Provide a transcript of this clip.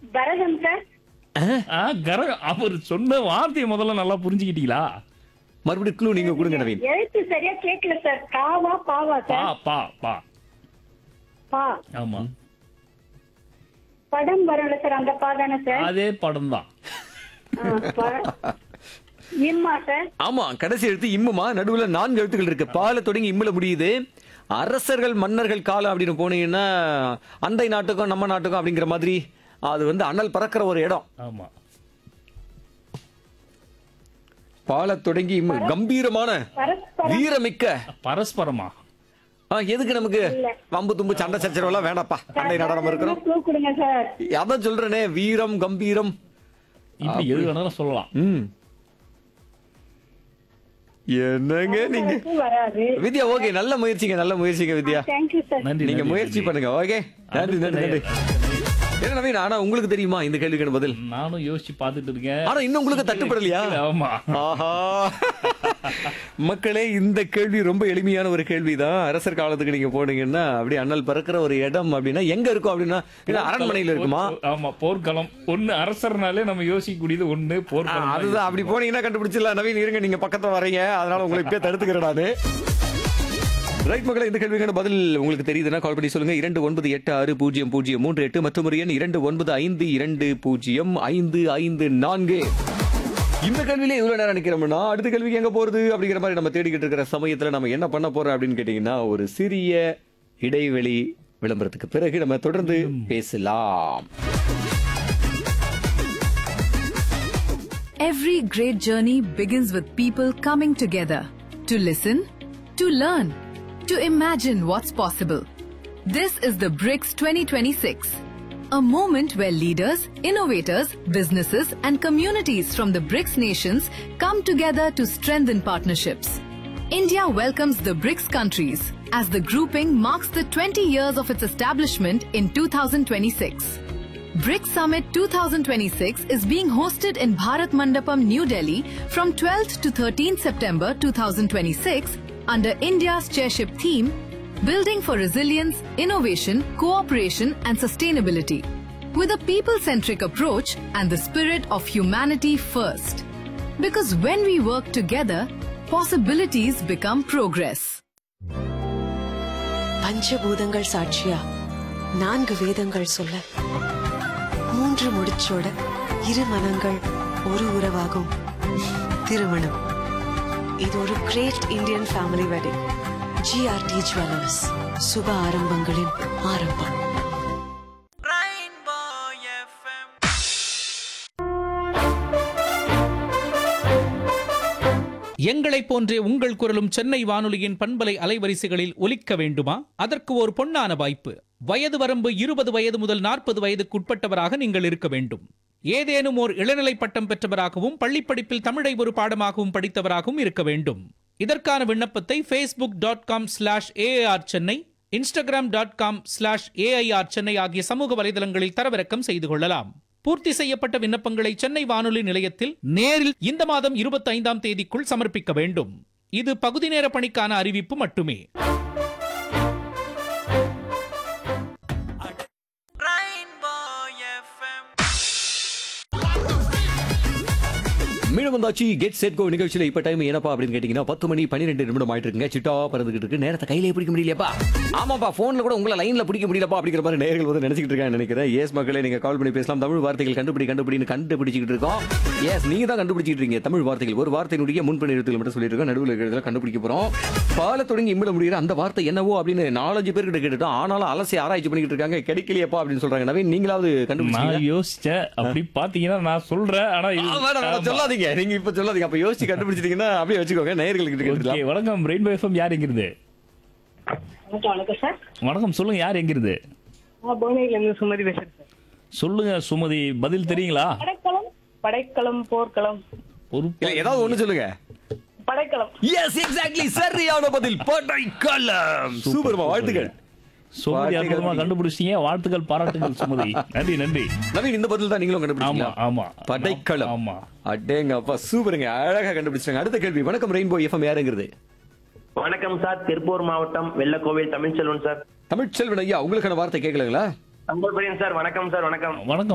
பரதம் sir ஆ, கர அவர் சொன்ன வார்த்தையை முதல்ல நல்லா புரிஞ்சுக்கிட்டீங்களா மறுபடியும் க்ளூ நீங்க கொடுங்க நவீன் எழுத்து சரியா கேட்கல சார் காவா பாவா பா சார் பா பா பா ஆமா படம் வரும்ல சார் அந்த பா தானே சார் அதே படம் தான் ஆ, ப- இம்மா சார் ஆமா கடைசி எழுத்து இம்முமா நடுவுல நான்கு எழுத்துக்கள் இருக்கு பால தொடங்கி இம்முல முடியுது அரசர்கள் மன்னர்கள் காலம் அப்படின்னு போனீங்கன்னா அண்டை நாட்டுக்கும் நம்ம நாட்டுக்கும் அப்படிங்கிற மாதிரி அது வந்து அனல் பறக்கிற ஒரு இடம் ஆமா பால தொடங்கி இம்மு கம்பீரமான பரஸ்பரம் வீரமிக்க பரஸ்பரமா ஆ, எதுக்கு நமக்கு வம்பு தும்பு சண்டை சச்சரவு எல்லாம் வேண்டாப்பா அண்டை நாடா நம்ம இருக்கிறோம் க்ளூ கொடுங்க சார் அதான் சொல்றேனே வீரம் கம்பீரம் இப்படி எது வேணாலும் சொல்லலாம் ம் என்னங்க நீங்க க்ளூ வராது வித்யா ஓகே நல்ல முயற்சிங்க நல்ல முயற்சிங்க வித்யா தேங்க்யூ சார் நன்றி நீங்க நன்றி, முயற்சி நன்றி. பண்ணுங்க ஓகே நன்றி நன்றி நன்றி என்ன நவீன் ஆனா உங்களுக்கு தெரியுமா இந்த கேள்விக்கான பதில் நானும் யோசிச்சு பார்த்துட்டு இருக்கேன் ஆனா இன்னும் உங்களுக்கு தட்டுப்படலையா ஆமா ஆஹா மக்களே இந்த கேள்வி ரொம்ப எளிமையான ஒரு கேள்விதான் அரசர் காலத்துக்கு நீங்க போனீங்கன்னா அப்படியே அண்ணல் பறக்கிற ஒரு இடம் அப்படின்னா எங்க இருக்கும் அப்படின்னா இல்ல அரண்மனையில இருக்குமா ஆமா போர்க்களம் ஒண்ணு அரசர்னாலே நம்ம யோசிக்கக்கூடியது ஒண்ணு ஆ, போர்க்களம் அதுதான் அப்படி போனீங்கன்னா கண்டுபிடிச்சிடலாம் நவீன் இருங்க நீங்க பக்கத்துல வரீங்க அதனால உங்களை இப்பயே தடுத்துக்கிறேன் நானு ரைட் மக்களை இந்த கேள்விக்கான பதில் உங்களுக்கு தெரியுதுன்னா கால் பண்ணி சொல்லுங்க இரண்டு ஒன்பது எட்டு ஆறு பூஜ்ஜியம் பூஜ்ஜியம் மூன்று எட்டு மற்றும் ஒரு எண் இரண்டு ஒன்பது ஐந்து இரண்டு பூஜ்ஜியம் ஐந்து ஐந்து நான்கு இந்த கேள்வியிலே இவ்வளவு நேரம் நிக்கிறோம்னா அடுத்த கேள்விக்கு எங்க போறது அப்படிங்கிற மாதிரி நம்ம தேடிக்கிட்டு இருக்கிற சமயத்துல நம்ம என்ன பண்ண போறோம் அப்படின்னு கேட்டீங்கன்னா ஒரு சிறிய இடைவெளி விளம்பரத்துக்கு பிறகு நம்ம தொடர்ந்து பேசலாம் Every great journey begins with people coming together to listen, to learn, to imagine what's possible. This is the BRICS 2026, a moment where leaders, innovators, businesses, and communities from the BRICS nations come together to strengthen partnerships. India welcomes the BRICS countries as the grouping marks the 20 years of its establishment in 2026. BRICS Summit 2026 is being hosted in Bharat Mandapam, New Delhi from 12th to 13th September 2026 under India's chairship theme Building for Resilience, Innovation, Cooperation and Sustainability with a people-centric approach and the spirit of humanity first. Because when we work together, possibilities become progress. பஞ்சபூதங்கள் சாட்சியா நான்கு வேதங்கள் சொல்ல மூன்று முடிச்சோட இரு மனங்கள் ஒரு உறவாகும் திருமணம் இது ஒரு great Indian family wedding GRT jewellers சுப ஆரம்பங்களின் ஆரம்பம் எங்களைப் போன்றே உங்கள் குரலும் சென்னை வானொலியின் பண்பலை அலைவரிசைகளில் ஒலிக்க வேண்டுமா அதற்கு ஒரு பொன்னான வாய்ப்பு வயது வரம்பு இருபது வயது முதல் நாற்பது வயதுக்குட்பட்டவராக நீங்கள் இருக்க வேண்டும் ஏதேனும் ஓர் இளநிலை பட்டம் பெற்றவராகவும் பள்ளிப்படிப்பில் தமிழை ஒரு பாடமாகவும் படித்தவராகவும் இருக்க வேண்டும் இதற்கான விண்ணப்பத்தை Facebook dot com slash AR Chennai Instagram dot com slash AIR Chennai ஆகிய சமூக வலைதளங்களில் தரவிறக்கம் செய்து கொள்ளலாம் பூர்த்தி செய்யப்பட்ட விண்ணப்பங்களை சென்னை வானொலி நிலையத்தில் நேரில் இந்த மாதம் இருபத்தி ஐந்தாம் தேதிக்குள் சமர்ப்பிக்க வேண்டும் இது பகுதி நேர பணிக்கான அறிவிப்பு மட்டுமே மீண்டும் வந்தாச்சு கெட் செட் கோ நிகழ்ச்சியில இப்ப டைம் என்னப்பா அப்படின்னு கேட்டீங்கன்னா பத்து மணி பன்னிரெண்டு நிமிடம் ஆயிட்டு இருக்குங்க சிட்டா பறந்துகிட்டு இருக்கு நேரத்தை கையிலே பிடிக்க முடியலையாப்பா ஆமாப்பா போன்ல கூட உங்களை லைன்ல பிடிக்க முடியலப்பா அப்படிங்கிற மாதிரி நேர்கள் வந்து நினைச்சிட்டு இருக்காங்க நினைக்கிறேன் எஸ் மக்களே நீங்க கால் பண்ணி பேசலாம் தமிழ் வார்த்தைகள் கண்டுபிடி கண்டுபிடின்னு கண்டுபிடிச்சிட்டு இருக்கோம் எஸ் நீங்க தான் கண்டுபிடிச்சிட்டு இருக்கீங்க தமிழ் வார்த்தைகள் ஒரு வார்த்தையினுடைய முன்பணி எழுத்துக்கள் மட்டும் சொல்லிட்டு இருக்கோம் நடுவில் இருக்கிறதுல கண்டுபிடிக்க போறோம் பால தொடங்கி இம்மிட முடிகிற அந்த வார்த்தை என்னவோ அப்படின்னு நாலஞ்சு பேர்கிட்ட கேட்டுட்டோம் ஆனாலும் அலசி ஆராய்ச்சி பண்ணிட்டு இருக்காங்க கிடைக்கலையப்பா அப்படின்னு சொல்றாங்க நவீன் நீங்களாவது நான் கண்டுபிடிச்சீங்க யோசிச்சேன் அப்படி பாத்தீங்கன்னா நான் சொல்றேன் ஆனா இது- ஆ, வேணாம், வேணாம், ஆமா. சொல்லாதீங்க நீங்க இப்ப சொல்லாதீங்க அப்ப யோசிச்சு கண்டுபிடிச்சிட்டீங்கன்னா அப்படியே வச்சுக்கோங்க நேயர்களுக்கு ஓகே கேட்டுக்கலாம் வணக்கம் ரெயின்போ எஃப்எம் யார் எங்கிருந்து வணக்கம் வணக்கம் சார் வணக்கம் சொல்லுங்க யார் எங்கிருந்து நான் புவனகிரில இருந்து சுமதி பேசுறேன் சார் சொல்லுங்க சுமதி பதில் தெரியுங்களா படைக்களம் படைக்களம் போர்க்களம் ஒரு இல்ல ஏதாவது ஒண்ணு சொல்லுங்க படைக்களம் எஸ் எக்ஸாக்ட்லி சரியான பதில் படைக்கலம் சூப்பர்மா வாழ்த்துக்கள் சுமதி வாழ்த்துக்கள். அற்புதமா கண்டுபிடிச்சீங்க வாழ்த்துக்கள் பாராட்டுகள் சுமதி நன்றி நன்றி நவீன் இந்த பதில் தான் நீங்களும் ஆமா கண்டுபிடிச்சீங்க ஆமா படைக்கலம் ஆமா அடேங்க அப்பா சூப்பருங்க அழகா கண்டுபிடிச்சாங்க அடுத்த கேள்வி வணக்கம் ரெயின்போ எஃப்எம் யாருங்கிறது வணக்கம் சார் திருப்பூர் மாவட்டம் வெள்ளக்கோவில் தமிழ்ச்செல்வன் சார் தமிழ்ச்செல்வன் ஐயா உங்களுக்கான வார்த்தை கேட்கலங்களா அன்பர்படியன் சார் வணக்கம் சார் வணக்கம் வணக்கம்